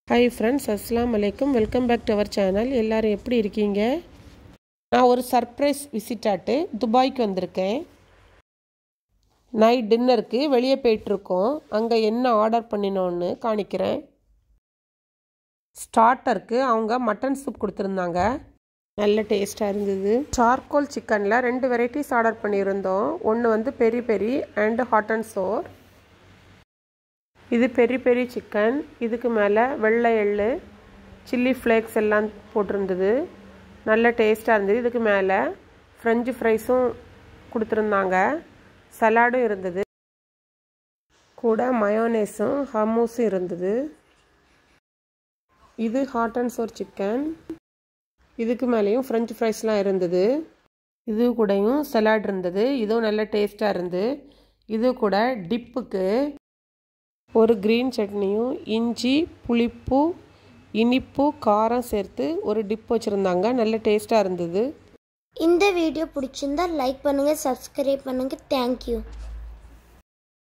hi friends அஸ்ஸலாமு அலைக்கும் welcome back to our channel எல்லாரும் எப்படி இருக்கீங்க நான் ஒரு சர்ப்ரைஸ் விசிட்டாட்டு துபாய்க்கு வந்திருக்கேன் நைட் டின்னருக்கு வெளியே போயிட்டுருக்கோம் அங்கே என்ன ஆர்டர் பண்ணினோன்னு காணிக்கிறேன் ஸ்டார்டருக்கு அவங்க மட்டன் சூப் கொடுத்துருந்தாங்க நல்ல டேஸ்ட்டாக இருந்தது சார்கோல் சிக்கனில் ரெண்டு வெரைட்டிஸ் ஆர்டர் பண்ணியிருந்தோம் ஒன்று வந்து peri peri and hot and sour இது பெரி பெரி சிக்கன் இதுக்கு மேலே வெள்ளை எள்ளு சில்லி ஃப்ளேக்ஸ் எல்லாம் போட்டிருந்தது நல்ல டேஸ்ட்டாக இருந்தது இதுக்கு மேலே ஃப்ரெஞ்சு ஃப்ரைஸும் கொடுத்துருந்தாங்க சலாடும் இருந்தது கூட மயோனேஸும் ஹமூஸும் இருந்தது இது ஹாட் அண்ட் சோர் சிக்கன் இதுக்கு மேலேயும் ஃப்ரெஞ்ச் ஃப்ரைஸ்லாம் இருந்தது இது கூடயும் சலாட் இருந்தது இதுவும் நல்ல டேஸ்ட்டாக இருந்து இது கூட டிப்புக்கு ஒரு க்ரீன் சட்னியும் இஞ்சி புளிப்பு இனிப்பு காரம் சேர்த்து ஒரு டிப் வச்சுருந்தாங்க நல்ல டேஸ்ட்டாக இருந்தது இந்த வீடியோ பிடிச்சிருந்தா லைக் பண்ணுங்கள் சப்ஸ்கிரைப் பண்ணுங்கள் தேங்க்யூ